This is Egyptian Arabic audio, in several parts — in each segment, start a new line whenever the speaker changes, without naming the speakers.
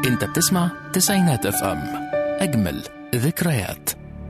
انت بتسمع تسعينات اف ام اجمل ذكريات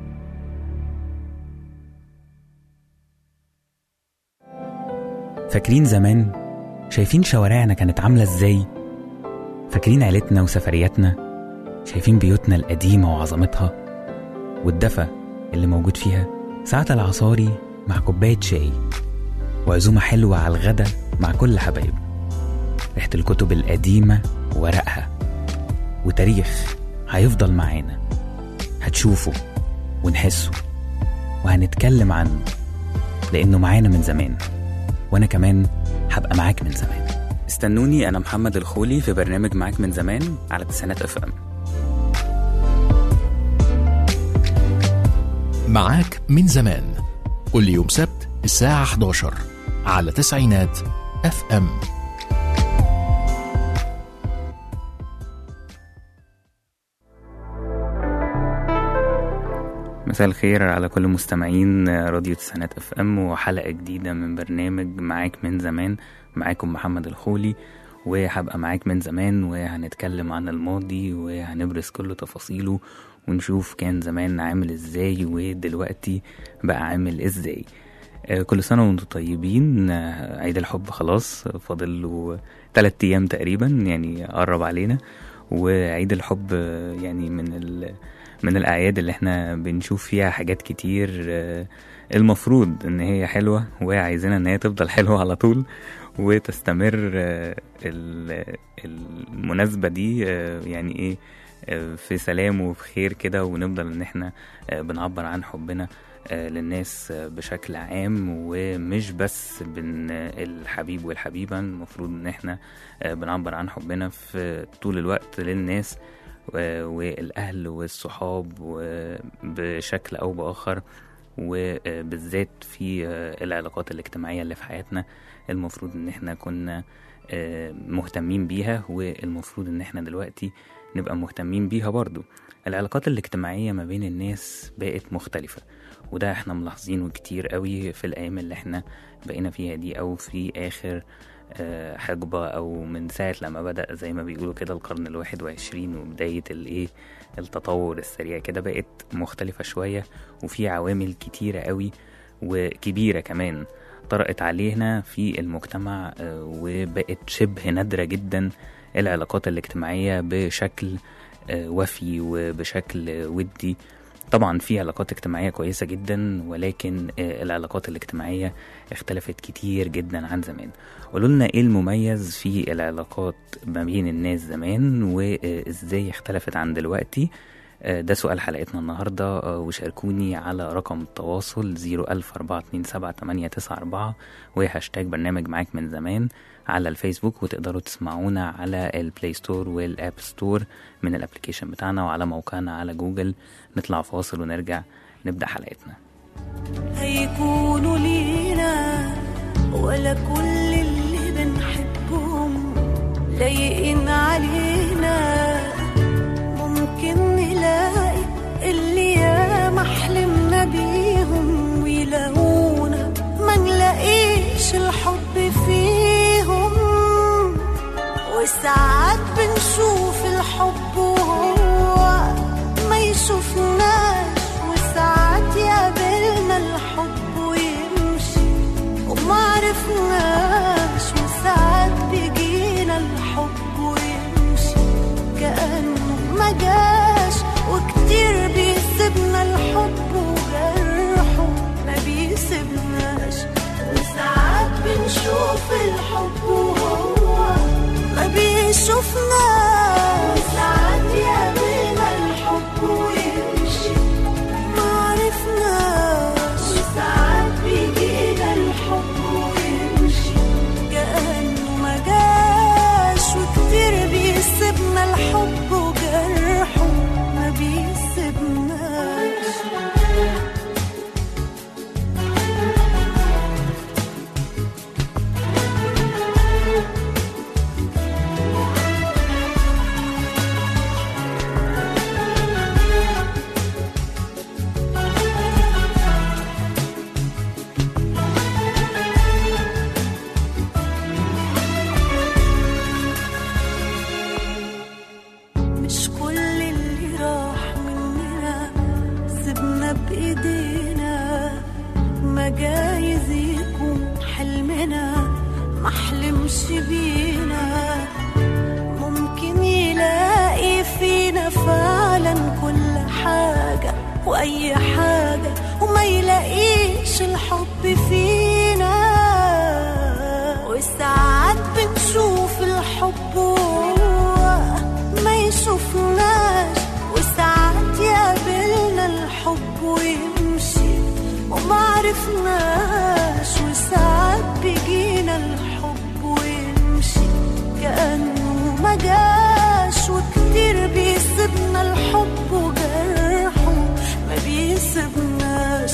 فاكرين زمان شايفين شوارعنا كانت عاملة ازاي فاكرين عيلتنا وسفرياتنا شايفين بيوتنا القديمة وعظمتها والدفى اللي موجود فيها ساعة العصاري مع كوباية شاي وعزومة حلوة على الغدا مع كل حبايب ريحة الكتب القديمة وورقها وتاريخ هيفضل معانا هتشوفه ونحسه وهنتكلم عنه لأنه معانا من زمان وأنا كمان هبقى معاك من زمان استنوني أنا محمد الخولي في برنامج معاك من زمان على تسعينات اف ام
معاك من زمان كل يوم سبت الساعة 11 على تسعينات اف ام
مساء الخير على كل مستمعين راديو تسعينات اف ام وحلقة جديدة من برنامج معاك من زمان معاكم محمد الخولي وهبقى معاك من زمان وهنتكلم عن الماضي وهنبرز كل تفاصيله ونشوف كان زمان عامل ازاي ودلوقتي بقى عامل ازاي آه، كل سنة وانتم طيبين آه، عيد الحب خلاص فاضل له تلات ايام تقريبا يعني قرب علينا وعيد الحب آه، يعني من ال من الأعياد اللي احنا بنشوف فيها حاجات كتير آه، المفروض ان هي حلوة وعايزينها ان هي تفضل حلوة على طول وتستمر آه، ال- المناسبة دي آه، يعني ايه آه، في سلام وفي خير كده ونفضل ان احنا آه، بنعبر عن حبنا آه، للناس آه، بشكل عام ومش بس بين آه، الحبيب والحبيبة المفروض ان احنا آه، بنعبر عن حبنا في طول الوقت للناس و- والأهل والصحاب وبشكل أو بآخر وبالذات في آه، العلاقات الاجتماعية اللي في حياتنا المفروض إن احنا كنا آه، مهتمين بيها والمفروض إن احنا دلوقتي نبقى مهتمين بيها برضو العلاقات الاجتماعية ما بين الناس بقت مختلفة وده احنا ملاحظينه كتير قوي في الأيام اللي احنا بقينا فيها دي أو في آخر آه، حقبة أو من ساعة لما بدأ زي ما بيقولوا كده القرن الواحد وعشرين وبداية الإيه التطور السريع كده بقت مختلفة شوية وفي عوامل كتيرة قوي وكبيرة كمان طرقت علينا في المجتمع آه، وبقت شبه نادرة جدا العلاقات الاجتماعية بشكل آه، وفي وبشكل ودي طبعا في علاقات اجتماعية كويسة جدا ولكن آه، العلاقات الاجتماعية اختلفت كتير جدا عن زمان قولوا لنا ايه المميز في العلاقات ما بين الناس زمان وازاي اختلفت عن دلوقتي آه، ده سؤال حلقتنا النهاردة آه، وشاركوني على رقم التواصل 014278994 وهاشتاج برنامج معاك من زمان على الفيسبوك وتقدروا تسمعونا على البلاي ستور والاب ستور من الابليكيشن بتاعنا وعلى موقعنا على جوجل نطلع فاصل ونرجع نبدأ حلقتنا
هيكونوا لينا ولا كل اللي بنحبهم لايقين علينا ممكن نلاقي اللي ياما حلمنا بيهم ويلاقونا ما نلاقيش الحب فيهم وساعات بنشوف الحب وهو ما يشوفناش وساعات يقابلنا الحب ويمشي وما عرفناش وساعات بيجينا الحب ويمشي يمشي بينا ممكن يلاقي فينا فعلا كل حاجة وأي حاجة وما يلاقيش الحب فينا وساعات بنشوف الحب وهو ما يشوفناش وساعات يقابلنا الحب ويمشي وما عرفناش وساعات بيجينا الحب ويمشي كأنه ما جاش وكتير بيسيبنا الحب وجرحه ما بيسيبناش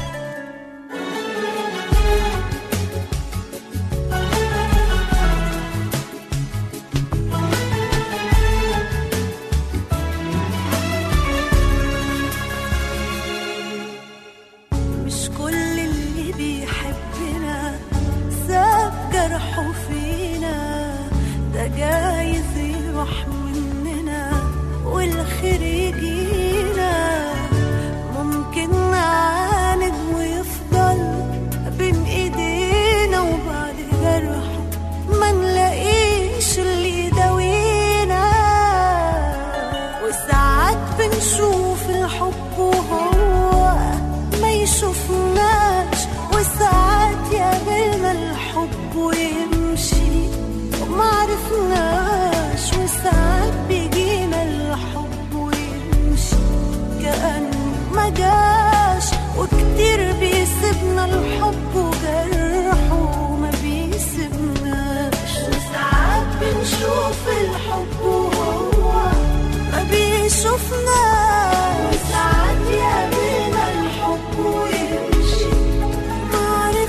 مش كل اللي بيحبنا ساب جرحه فينا ده جايز يروح مننا والخير يجينا ممكن نعاند ويفضل بين ايدينا وبعد جرحه ما نلاقيش اللي يداوينا وساعات بنشوف الحب وهو ما يشوفناش وساعات يقابلنا الحب ويمشي وما عرفناش وساعات بيجينا الحب ويمشي كأنه ما جاش وكتير بيسيبنا الحب وجرحه ما بيسيبناش وساعات بنشوف الحب وهو ما بيشوفناش وساعات يقابلنا الحب ويمشي ما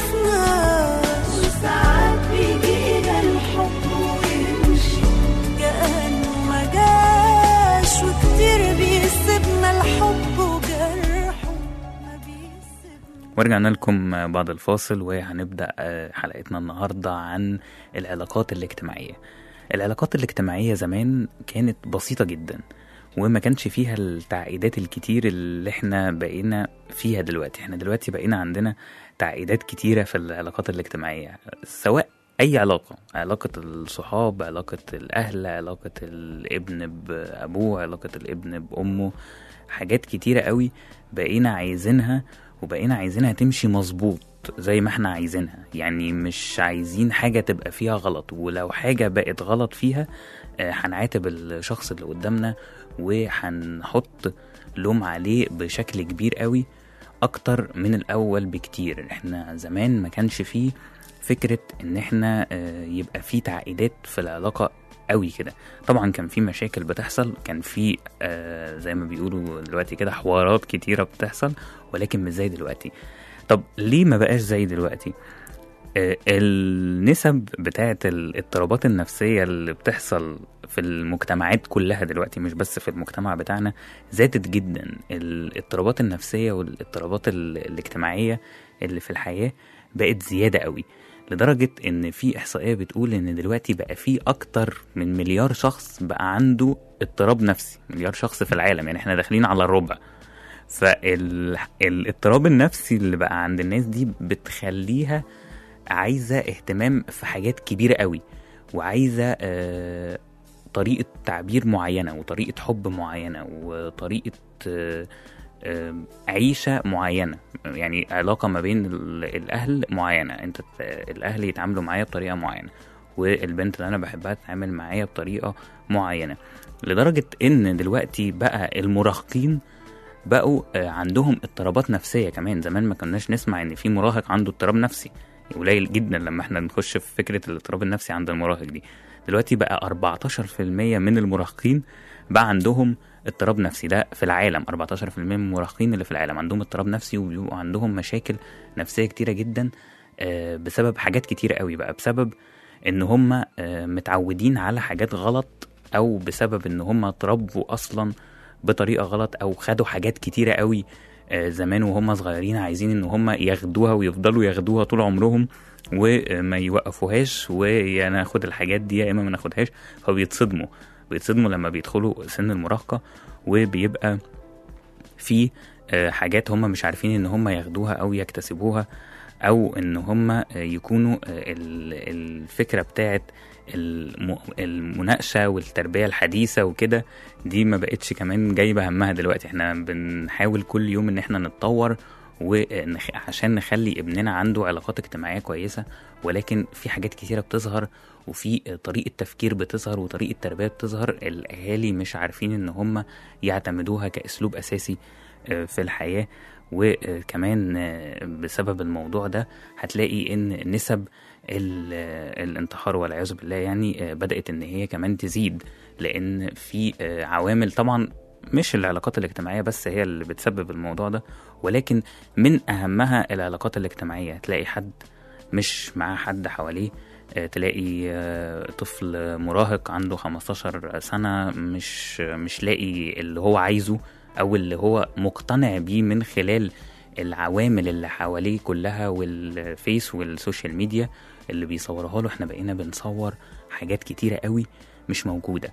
عرفناش وساعات بيجينا الحب ويمشي كأنه ما جاش وكتير بيسيبنا الحب وجرحه ما بيسيبنا
ورجعنا لكم بعد الفاصل وهنبدأ آه، حلقتنا النهاردة عن العلاقات الاجتماعية العلاقات الاجتماعية زمان كانت بسيطة جدا وما كانش فيها التعقيدات الكتير اللي احنا بقينا فيها دلوقتي احنا دلوقتي بقينا عندنا تعقيدات كتيرة في العلاقات الاجتماعية سواء أي علاقة علاقة الصحاب علاقة الأهل علاقة الابن بأبوه علاقة الابن بأمه حاجات كتيرة قوي بقينا عايزينها وبقينا عايزينها تمشي مظبوط زي ما احنا عايزينها يعني مش عايزين حاجة تبقى فيها غلط ولو حاجة بقت غلط فيها آه، هنعاتب الشخص اللي قدامنا وهنحط لوم عليه بشكل كبير قوي اكتر من الاول بكتير احنا زمان ما كانش فيه فكرة ان احنا آه، يبقى فيه تعقيدات في العلاقة قوي كده طبعا كان في مشاكل بتحصل كان في آه زي ما بيقولوا دلوقتي كده حوارات كتيرة بتحصل ولكن مش زي دلوقتي طب ليه ما بقاش زي دلوقتي آه، النسب بتاعت الاضطرابات النفسية اللي بتحصل في المجتمعات كلها دلوقتي مش بس في المجتمع بتاعنا زادت جدا الاضطرابات النفسية والاضطرابات ال- الاجتماعية اللي في الحياة بقت زيادة قوي لدرجة ان في احصائية بتقول ان دلوقتي بقى في اكتر من مليار شخص بقى عنده اضطراب نفسي مليار شخص في العالم يعني احنا داخلين على الربع فالاضطراب النفسي اللي بقى عند الناس دي بتخليها عايزة اهتمام في حاجات كبيرة قوي وعايزة آه، طريقة تعبير معينة وطريقة حب معينة وطريقة آه، آه، عيشة معينة يعني علاقة ما بين ال- الأهل معينة أنت ت- الأهل يتعاملوا معايا بطريقة معينة والبنت اللي أنا بحبها تتعامل معايا بطريقة معينة لدرجة إن دلوقتي بقى المراهقين بقوا آه، عندهم اضطرابات نفسية كمان زمان ما كناش نسمع إن في مراهق عنده اضطراب نفسي قليل جدا لما احنا نخش في فكرة الاضطراب النفسي عند المراهق دي دلوقتي بقى 14% من المراهقين بقى عندهم اضطراب نفسي ده في العالم 14% من المراهقين اللي في العالم عندهم اضطراب نفسي وبيبقوا عندهم مشاكل نفسية كتيرة جدا آه، بسبب حاجات كتيرة قوي بقى بسبب ان هم آه، متعودين على حاجات غلط او بسبب ان هم اتربوا اصلا بطريقة غلط او خدوا حاجات كتيرة قوي آه، زمان وهم صغيرين عايزين ان هم ياخدوها ويفضلوا ياخدوها طول عمرهم وما يوقفوهاش ويا ناخد الحاجات دي يا اما ما ناخدهاش فبيتصدموا بيتصدموا لما بيدخلوا سن المراهقة وبيبقى في آه، حاجات هم مش عارفين ان هم ياخدوها او يكتسبوها او ان هم يكونوا ال- الفكره بتاعت الم- المناقشه والتربيه الحديثه وكده دي ما بقتش كمان جايبه همها دلوقتي احنا بنحاول كل يوم ان احنا نتطور وعشان نخلي ابننا عنده علاقات اجتماعيه كويسه ولكن في حاجات كتيره بتظهر وفي طريقه تفكير بتظهر وطريقه تربيه بتظهر الاهالي مش عارفين ان هم يعتمدوها كاسلوب اساسي آه، في الحياه وكمان آه، بسبب الموضوع ده هتلاقي ان نسب ال- آه، الانتحار والعياذ بالله يعني آه، بدات ان هي كمان تزيد لان في آه، عوامل طبعا مش العلاقات الاجتماعيه بس هي اللي بتسبب الموضوع ده ولكن من اهمها العلاقات الاجتماعيه تلاقي حد مش معاه حد حواليه آه، تلاقي آه، طفل مراهق عنده 15 سنة مش مش لاقي اللي هو عايزه أو اللي هو مقتنع بيه من خلال العوامل اللي حواليه كلها والفيس والسوشيال ميديا اللي بيصورها له احنا بقينا بنصور حاجات كتيرة قوي مش موجودة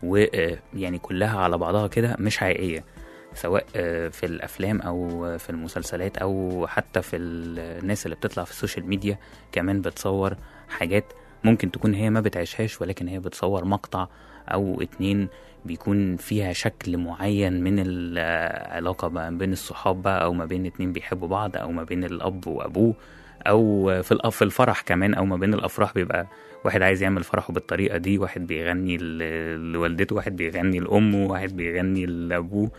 ويعني كلها على بعضها كده مش حقيقية سواء آه، في الافلام او آه، في المسلسلات او حتى في الناس اللي بتطلع في السوشيال ميديا كمان بتصور حاجات ممكن تكون هي ما بتعيشهاش ولكن هي بتصور مقطع او اتنين بيكون فيها شكل معين من العلاقة ما بين الصحاب بقى او ما بين اتنين بيحبوا بعض او ما بين الاب وابوه او في الأ- في الفرح كمان او ما بين الافراح بيبقى واحد عايز يعمل فرحه بالطريقه دي واحد بيغني ل- لوالدته واحد بيغني لامه واحد بيغني لابوه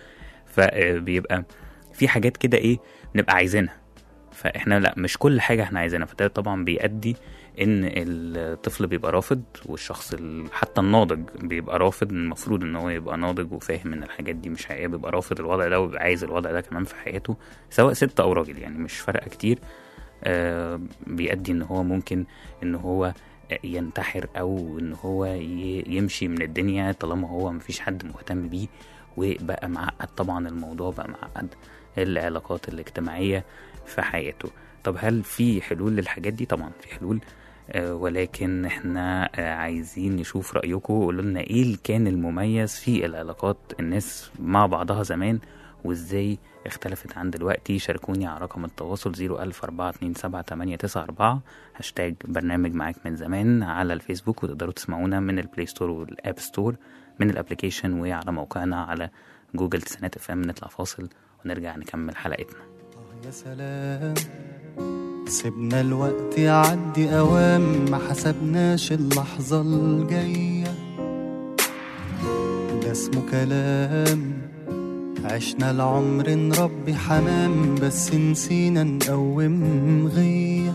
فبيبقى في حاجات كده ايه بنبقى عايزينها فاحنا لا مش كل حاجه احنا عايزينها فده طبعا بيؤدي ان الطفل بيبقى رافض والشخص ال- حتى الناضج بيبقى رافض المفروض ان هو يبقى ناضج وفاهم ان الحاجات دي مش حقيقيه بيبقى رافض الوضع ده وبيبقى عايز الوضع ده كمان في حياته سواء ست او راجل يعني مش فارقه كتير آه بيؤدي ان هو ممكن ان هو ينتحر او ان هو ي- يمشي من الدنيا طالما هو مفيش حد مهتم بيه وبقى معقد طبعا الموضوع بقى معقد العلاقات الاجتماعية في حياته طب هل في حلول للحاجات دي طبعا في حلول آه، ولكن احنا آه، عايزين نشوف رأيكم وقولوا لنا ايه اللي كان المميز في العلاقات الناس مع بعضها زمان وازاي اختلفت عن دلوقتي شاركوني على رقم التواصل 004278994 هاشتاج برنامج معاك من زمان على الفيسبوك وتقدروا تسمعونا من البلاي ستور والاب ستور من الابليكيشن وعلى موقعنا على جوجل تسعينات اف ام نطلع فاصل ونرجع نكمل حلقتنا
يا سلام سيبنا الوقت يعدي أوام ما حسبناش اللحظة الجاية ده اسمه كلام عشنا العمر نربي حمام بس نسينا نقوم غيه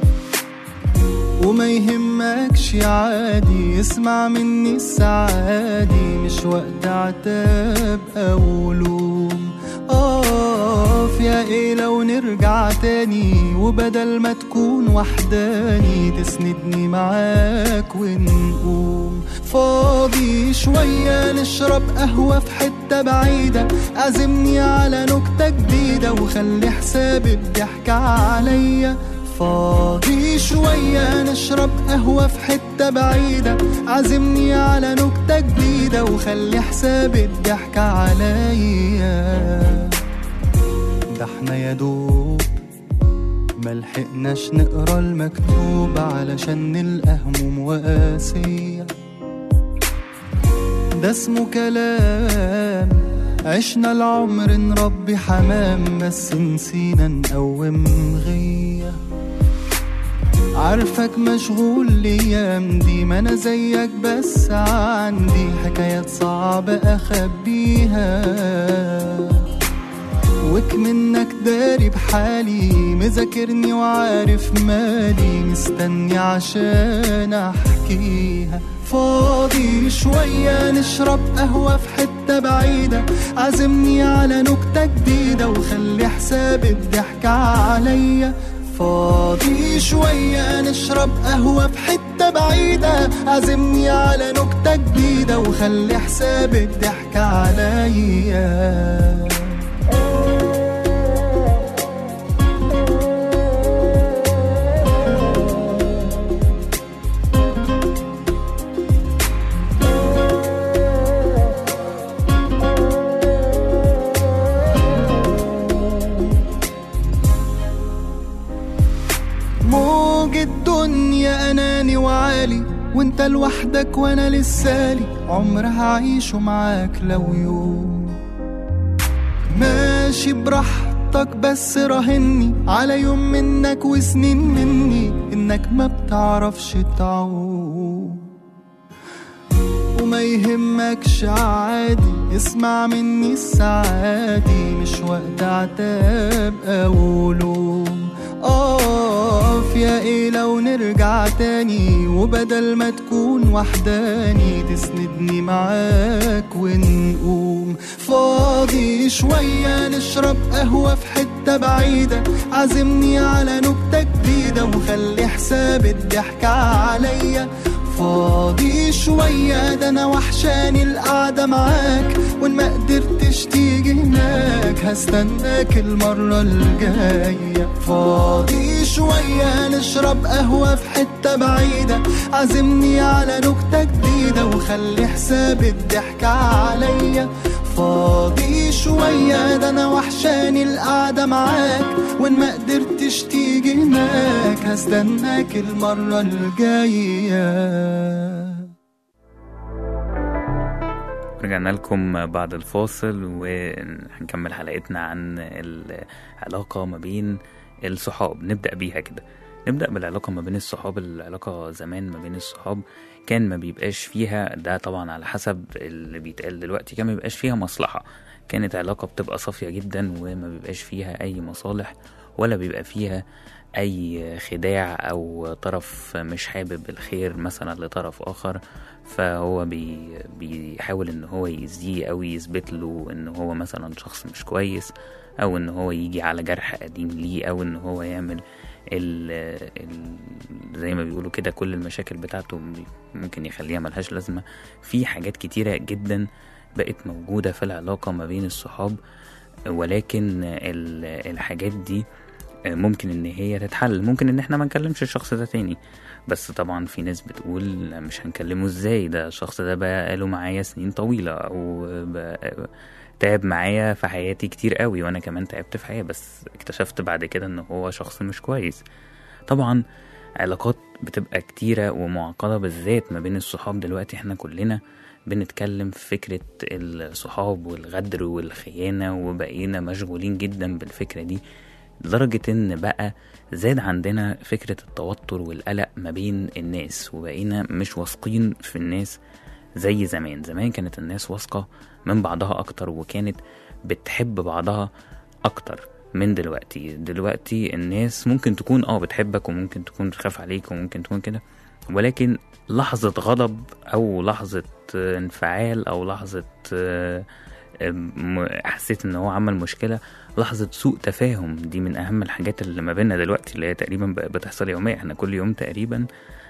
وما يهمكش عادي اسمع مني السعادي مش وقت عتاب او لوم اقف يا ايه لو نرجع تاني وبدل ما تكون وحداني تسندني معاك ونقوم فاضي شوية نشرب قهوة في حتة بعيدة عزمني على نكتة جديدة وخلي حساب الضحك عليا فاضي شوية نشرب قهوة في حتة بعيدة عزمني على نكتة جديدة وخلي حساب الضحك عليا ده احنا يا دوب ملحقناش نقرا المكتوب علشان نلقى هموم وقاسية ده اسمه كلام عشنا العمر نربي حمام بس نسينا نقوم غيه عارفك مشغول الايام دي ما انا زيك بس عندي حكايات صعبة اخبيها وك منك داري بحالي مذاكرني وعارف مالي مستني عشان احكيها فاضي شوية نشرب قهوة في حتة بعيدة عزمني على نكتة جديدة وخلي حساب الضحك عليا فاضي شوية نشرب قهوة في حتة بعيدة عزمني على نكتة جديدة وخلي حساب الضحك عليا عالي وانت لوحدك وانا لسالي عمر هعيشه معاك لو يوم ماشي براحتك بس راهني على يوم منك وسنين مني انك ما بتعرفش تعوم وما يهمكش عادي اسمع مني السعادي مش وقت عتاب او لوم اقف يا ايه لو نرجع تاني وبدل ما تكون وحداني تسندني معاك ونقوم فاضي شوية نشرب قهوة في حتة بعيدة عزمني على نكتة جديدة وخلي حساب الضحك عليا فاضي شوية ده أنا وحشاني القعدة معاك وإن ما قدرتش تيجي هناك هستناك المرة الجاية فاضي شوية نشرب قهوة في حتة بعيدة عزمني على نكتة جديدة وخلي حساب الضحك عليا فاضي شوية ده أنا وحشاني القعدة معاك وإن ما قدرتش تيجي هناك هستناك المرة الجاية
رجعنا لكم بعد الفاصل وهنكمل حلقتنا عن العلاقة ما بين الصحاب نبدأ بيها كده نبدأ بالعلاقة ما بين الصحاب العلاقة زمان ما بين الصحاب كان ما بيبقاش فيها ده طبعا على حسب اللي بيتقال دلوقتي كان ما بيبقاش فيها مصلحة كانت علاقة بتبقى صافية جدا وما بيبقاش فيها أي مصالح ولا بيبقى فيها أي خداع أو طرف مش حابب الخير مثلا لطرف آخر فهو بي بيحاول ان هو يأذيه او يثبت له ان هو مثلا شخص مش كويس او ان هو يجي على جرح قديم ليه او ان هو يعمل ال ال زي ما بيقولوا كده كل المشاكل بتاعته ممكن يخليها ملهاش لازمة في حاجات كتيرة جدا بقت موجودة في العلاقة ما بين الصحاب ولكن ال- الحاجات دي ممكن ان هي تتحل ممكن ان احنا ما نكلمش الشخص ده تاني بس طبعا في ناس بتقول مش هنكلمه ازاي ده الشخص ده بقاله معايا سنين طويلة او بقى تعب معايا في حياتي كتير قوي وانا كمان تعبت في حياتي بس اكتشفت بعد كده ان هو شخص مش كويس طبعا علاقات بتبقى كتيرة ومعقدة بالذات ما بين الصحاب دلوقتي احنا كلنا بنتكلم في فكرة الصحاب والغدر والخيانة وبقينا مشغولين جدا بالفكرة دي لدرجة ان بقى زاد عندنا فكرة التوتر والقلق ما بين الناس وبقينا مش واثقين في الناس زي زمان زمان كانت الناس واثقة من بعضها أكتر وكانت بتحب بعضها أكتر من دلوقتي دلوقتي الناس ممكن تكون اه بتحبك وممكن تكون بتخاف عليك وممكن تكون كده ولكن لحظة غضب أو لحظة آه، انفعال أو لحظة آه، م- حسيت ان هو عمل مشكلة لحظة سوء تفاهم دي من أهم الحاجات اللي ما بيننا دلوقتي اللي هي تقريبا بقت بتحصل يوميا احنا كل يوم تقريبا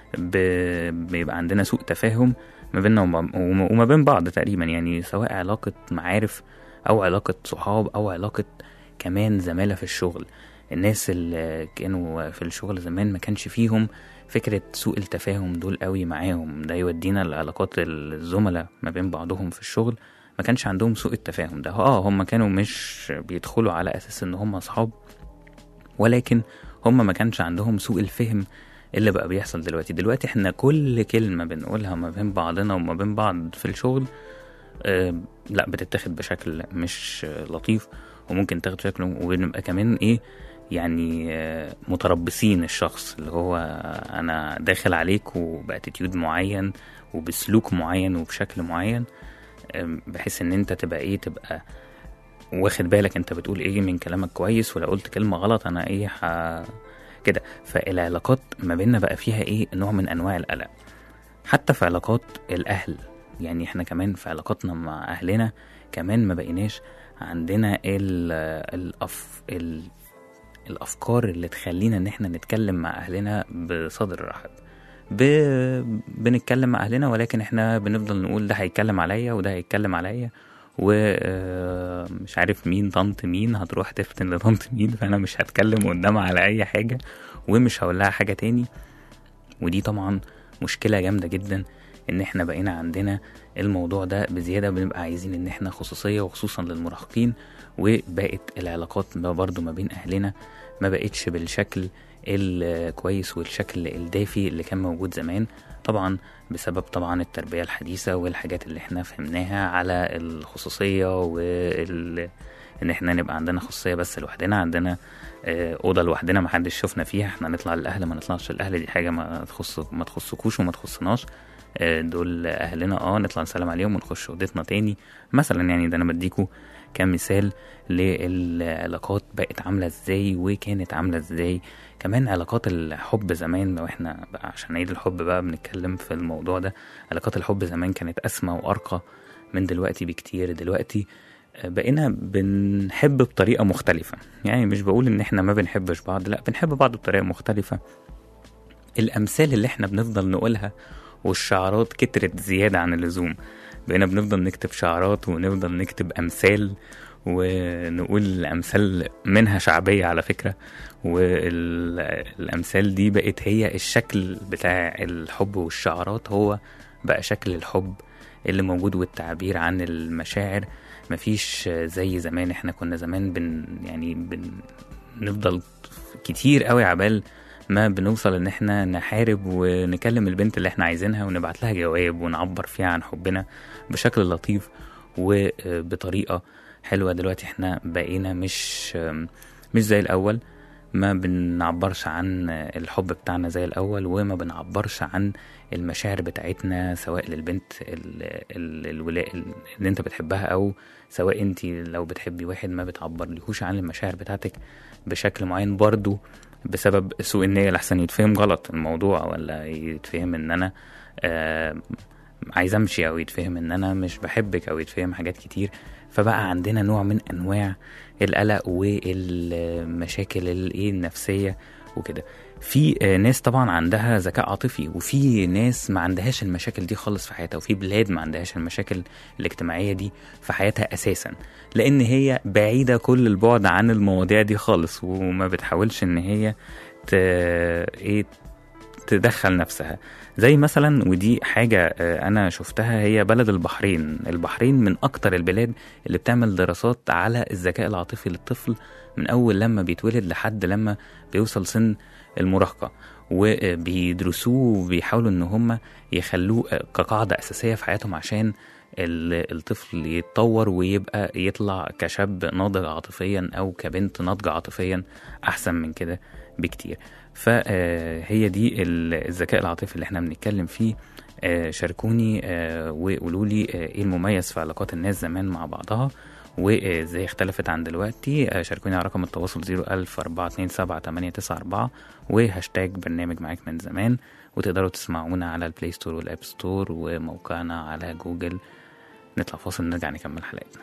ب- بيبقى عندنا سوء تفاهم ما بيننا وما- وما وما بين بعض تقريبا يعني سواء علاقة معارف أو علاقة صحاب أو علاقة كمان زمالة في الشغل الناس اللي كانوا في الشغل زمان ما كانش فيهم فكرة سوء التفاهم دول قوي معاهم ده يودينا لعلاقات الزملاء ما بين بعضهم في الشغل ما كانش عندهم سوء التفاهم ده اه هم كانوا مش بيدخلوا على اساس ان هم اصحاب ولكن هم ما كانش عندهم سوء الفهم اللي بقى بيحصل دلوقتي دلوقتي احنا كل كلمة بنقولها ما بين بعضنا وما بين بعض في الشغل آه لا بتتاخد بشكل مش آه، لطيف وممكن تاخد بشكل وبنبقى كمان ايه يعني آه، متربصين الشخص اللي هو انا داخل عليك وباتيتيود معين وبسلوك معين وبشكل معين آم، بحيث ان انت تبقى ايه تبقى واخد بالك انت بتقول ايه من كلامك كويس ولو قلت كلمة غلط انا ايه ح... كده فالعلاقات ما بيننا بقى فيها ايه نوع من انواع القلق حتى في علاقات الاهل يعني احنا كمان في علاقاتنا مع اهلنا كمان ما بقيناش عندنا ال... الأف... ال... الافكار اللي تخلينا ان احنا نتكلم مع اهلنا بصدر رحب ب... بنتكلم مع اهلنا ولكن احنا بنفضل نقول ده هيتكلم عليا وده هيتكلم عليا ومش عارف مين طنط مين هتروح تفتن لطنط مين فانا مش هتكلم قدامها على اي حاجه ومش هقول لها حاجه تاني ودي طبعا مشكله جامده جدا ان احنا بقينا عندنا الموضوع ده بزياده بنبقى عايزين ان احنا خصوصيه وخصوصا للمراهقين وبقت العلاقات ما برضو ما بين اهلنا ما بقتش بالشكل الكويس والشكل الدافي اللي كان موجود زمان طبعا بسبب طبعا التربية الحديثة والحاجات اللي احنا فهمناها على الخصوصية وال ان احنا نبقى عندنا خصوصية بس لوحدنا عندنا آه، اوضه لوحدنا ما حدش شفنا فيها احنا نطلع للاهل ما نطلعش للاهل دي حاجه ما تخص ما تخصكوش وما تخصناش آه، دول اهلنا اه نطلع نسلم عليهم ونخش اوضتنا تاني مثلا يعني ده انا بديكوا كمثال للعلاقات بقت عامله ازاي وكانت عامله ازاي كمان علاقات الحب زمان لو احنا بقى عشان عيد الحب بقى بنتكلم في الموضوع ده علاقات الحب زمان كانت اسمى وارقى من دلوقتي بكتير دلوقتي بقينا بنحب بطريقة مختلفة يعني مش بقول ان احنا ما بنحبش بعض لا بنحب بعض بطريقة مختلفة الامثال اللي احنا بنفضل نقولها والشعارات كترت زيادة عن اللزوم بقينا بنفضل نكتب شعارات ونفضل نكتب امثال ونقول امثال منها شعبية على فكرة والامثال دي بقت هي الشكل بتاع الحب والشعارات هو بقى شكل الحب اللي موجود والتعبير عن المشاعر مفيش زي زمان احنا كنا زمان بن يعني بن نفضل كتير قوي عبال ما بنوصل ان احنا نحارب ونكلم البنت اللي احنا عايزينها ونبعت لها جواب ونعبر فيها عن حبنا بشكل لطيف وبطريقة حلوة دلوقتي احنا بقينا مش مش زي الاول ما بنعبرش عن الحب بتاعنا زي الاول وما بنعبرش عن المشاعر بتاعتنا سواء للبنت ال- ال- الولاء اللي انت بتحبها او سواء انت لو بتحبي واحد ما بتعبر لهوش عن المشاعر بتاعتك بشكل معين برضو بسبب سوء النية لحسن يتفهم غلط الموضوع ولا يتفهم ان انا آه عايز امشي او يتفهم ان انا مش بحبك او يتفهم حاجات كتير فبقى عندنا نوع من انواع القلق والمشاكل الايه النفسيه وكده في آه، ناس طبعا عندها ذكاء عاطفي وفي ناس ما عندهاش المشاكل دي خالص في حياتها وفي بلاد ما عندهاش المشاكل الاجتماعيه دي في حياتها اساسا لان هي بعيده كل البعد عن المواضيع دي خالص وما بتحاولش ان هي ت... ايه تدخل نفسها زي مثلا ودي حاجة آه، أنا شفتها هي بلد البحرين البحرين من أكتر البلاد اللي بتعمل دراسات على الذكاء العاطفي للطفل من أول لما بيتولد لحد لما بيوصل سن المراهقة وبيدرسوه وبيحاولوا إن هم يخلوه آه، كقاعدة أساسية في حياتهم عشان ال- الطفل يتطور ويبقى يطلع كشاب ناضج عاطفيا أو كبنت ناضجة عاطفيا أحسن من كده بكتير فهي دي ال- الذكاء العاطفي اللي احنا بنتكلم فيه آه، شاركوني آه، وقولوا لي آه، ايه المميز في علاقات الناس زمان مع بعضها وازاي اختلفت عن دلوقتي آه، شاركوني على رقم التواصل 01000 427 وهاشتاج برنامج معاك من زمان وتقدروا تسمعونا على البلاي ستور والاب ستور وموقعنا على جوجل نطلع فاصل نرجع نكمل حلقتنا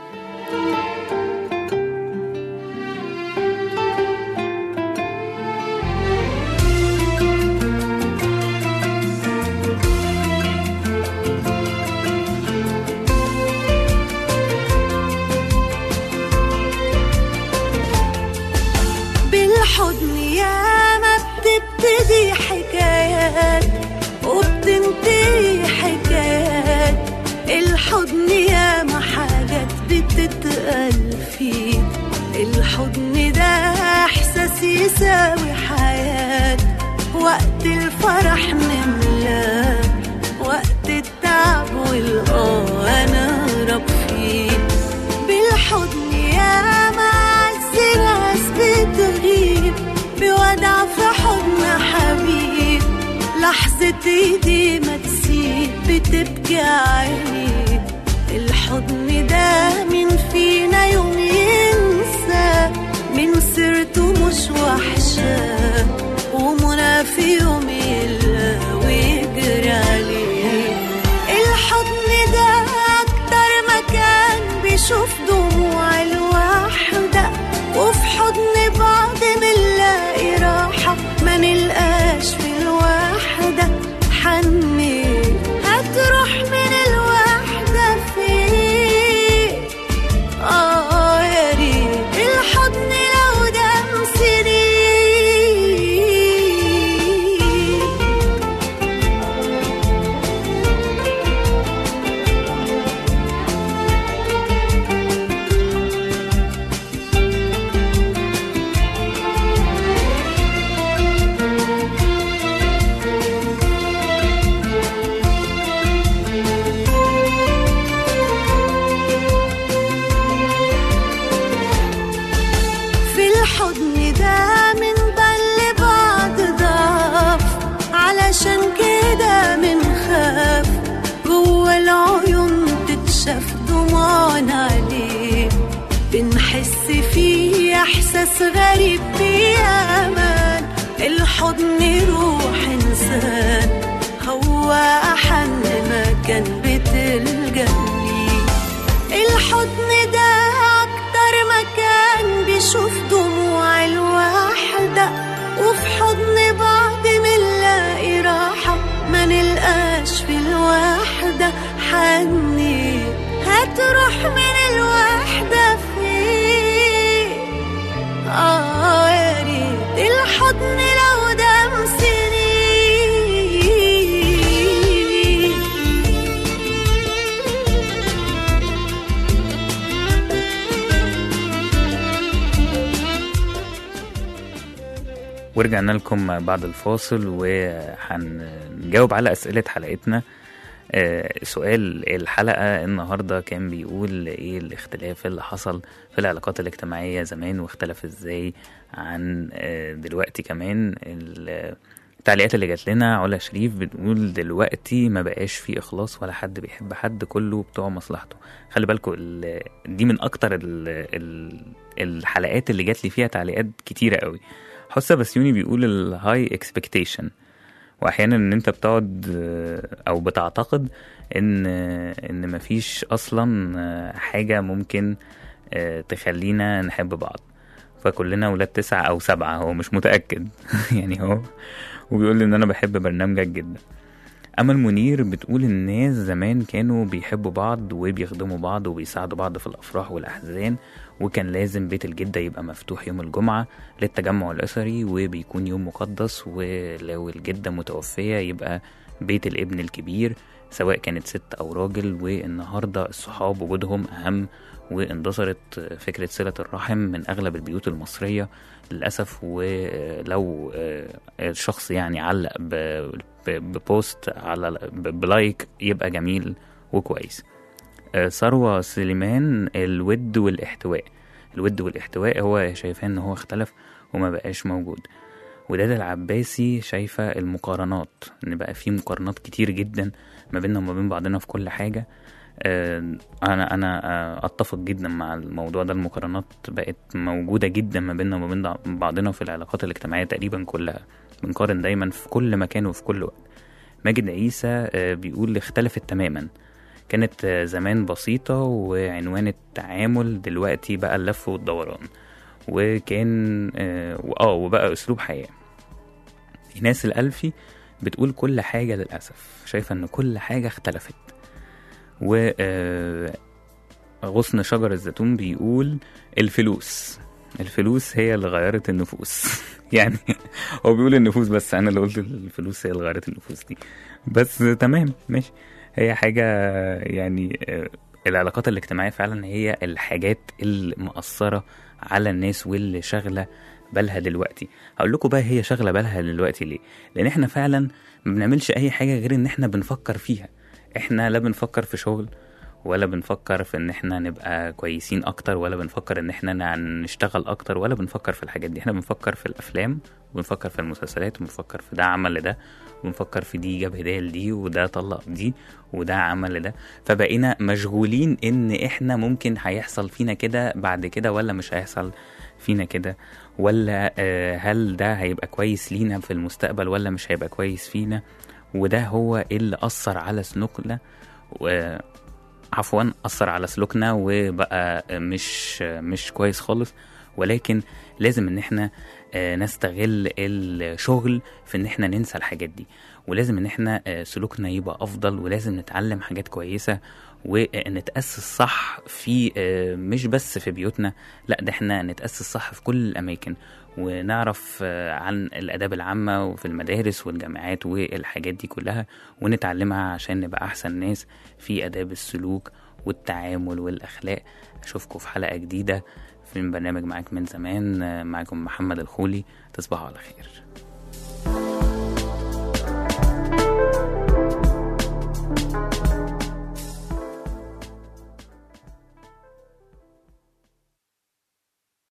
بالحضن ياما بتبتدي حكايات وبتنتهي حكايات الحضن ياما حاجات بتتقال فيه الحضن ده احساس يساوي حياة وقت الفرح نملاه وقت التعب والقاه انا رب فيه بالحضن ياما عز ناس بتغيب بودع في حضن حبيب لحظة ايدي ما تسيب بتبكي عيني الحضن ده مين فينا يوم ينسى من سيرته مش وحشة ومنى في يوم يلا ويجري عليه الحضن ده أكتر مكان بيشوف دموع الوحدة وفي حضن بعض بنلاقي راحة ما نلقاش في الوحدة حني هتروح من الوحدة فين آه يا ريت الحضن لو دام سنين إحساس غريب بأمان الحضن روح إنسان هو أحن مكان بتلجأ ليه الحضن ده أكتر مكان بيشوف دموع الوحدة وفي حضن بعض منلاقي راحة ما نلقاش في الوحدة حني هتروح من الوحدة فين آه يا ريت الحضن لو دام سنين
ورجعنا لكم بعد الفاصل وهنجاوب على أسئلة حلقتنا آه، سؤال الحلقة النهاردة كان بيقول ايه الاختلاف اللي حصل في العلاقات الاجتماعية زمان واختلف ازاي عن آه، دلوقتي كمان ال- التعليقات اللي جات لنا علا شريف بتقول دلوقتي ما بقاش في اخلاص ولا حد بيحب حد كله بتوع مصلحته خلي بالكم ال- دي من اكتر ال ال الحلقات اللي جات لي فيها تعليقات كتيرة قوي حسة بسيوني بيقول الهاي اكسبكتيشن واحيانا ان انت بتقعد آه، او بتعتقد ان آه، ان مفيش اصلا آه، حاجه ممكن آه، تخلينا نحب بعض فكلنا ولاد تسعة او سبعة هو مش متأكد يعني هو وبيقول لي ان انا بحب برنامجك جدا امل منير بتقول الناس زمان كانوا بيحبوا بعض وبيخدموا بعض وبيساعدوا بعض في الافراح والاحزان وكان لازم بيت الجدة يبقى مفتوح يوم الجمعة للتجمع الأسري وبيكون يوم مقدس ولو الجدة متوفية يبقى بيت الابن الكبير سواء كانت ست أو راجل والنهاردة الصحاب وجودهم أهم واندثرت فكرة صلة الرحم من أغلب البيوت المصرية للأسف ولو الشخص يعني علق ب- ب- ببوست على ب- بلايك يبقى جميل وكويس آه، ثروة سليمان الود والاحتواء الود والاحتواء هو شايفاه ان هو اختلف وما بقاش موجود وداد العباسي شايفة المقارنات ان بقى في مقارنات كتير جدا ما بيننا وما بين بعضنا في كل حاجة آه، انا انا آه، اتفق جدا مع الموضوع ده المقارنات بقت موجودة جدا ما بيننا وما بين بعضنا في العلاقات الاجتماعية تقريبا كلها بنقارن دايما في كل مكان وفي كل وقت ماجد عيسى آه، بيقول اختلفت تماما كانت آه، زمان بسيطة وعنوان التعامل دلوقتي بقى اللف والدوران وكان اه وآه، وبقى اسلوب حياة ايناس الالفي بتقول كل حاجة للأسف شايفة ان كل حاجة اختلفت و آه، غصن شجر الزيتون بيقول الفلوس الفلوس هي اللي غيرت النفوس يعني هو بيقول النفوس بس انا اللي قلت الفلوس هي اللي غيرت النفوس دي بس تمام ماشي هي حاجة يعني آه، العلاقات الاجتماعية فعلا هي الحاجات المأثرة على الناس واللي شاغلة بالها دلوقتي هقول لكم بقى هي شاغلة بالها دلوقتي ليه لأن احنا فعلا ما بنعملش أي حاجة غير إن احنا بنفكر فيها احنا لا بنفكر في شغل ولا بنفكر في ان احنا نبقى كويسين اكتر ولا بنفكر ان احنا ن- نشتغل اكتر ولا بنفكر في الحاجات دي احنا بنفكر في الافلام وبنفكر في المسلسلات وبنفكر في ده عمل لده وبنفكر في دي جاب هديه لدي وده طلق دي وده عمل لده فبقينا مشغولين ان احنا ممكن هيحصل فينا كده بعد كده ولا مش هيحصل فينا كده ولا آه، هل ده هيبقى كويس لينا في المستقبل ولا مش هيبقى كويس فينا وده هو اللي أثر على سلوكنا و- عفوا أثر على سلوكنا وبقى مش مش كويس خالص ولكن لازم ان احنا آه، نستغل الشغل في ان احنا ننسى الحاجات دي ولازم ان احنا آه، سلوكنا يبقى افضل ولازم نتعلم حاجات كويسة ونتأسس صح في آه، مش بس في بيوتنا لا ده احنا نتأسس صح في كل الأماكن ونعرف آه، عن الآداب العامة وفي المدارس والجامعات والحاجات دي كلها ونتعلمها عشان نبقى أحسن ناس في آداب السلوك والتعامل والأخلاق أشوفكم في حلقة جديدة في برنامج معاك من زمان آه، معاكم محمد الخولي تصبحوا على خير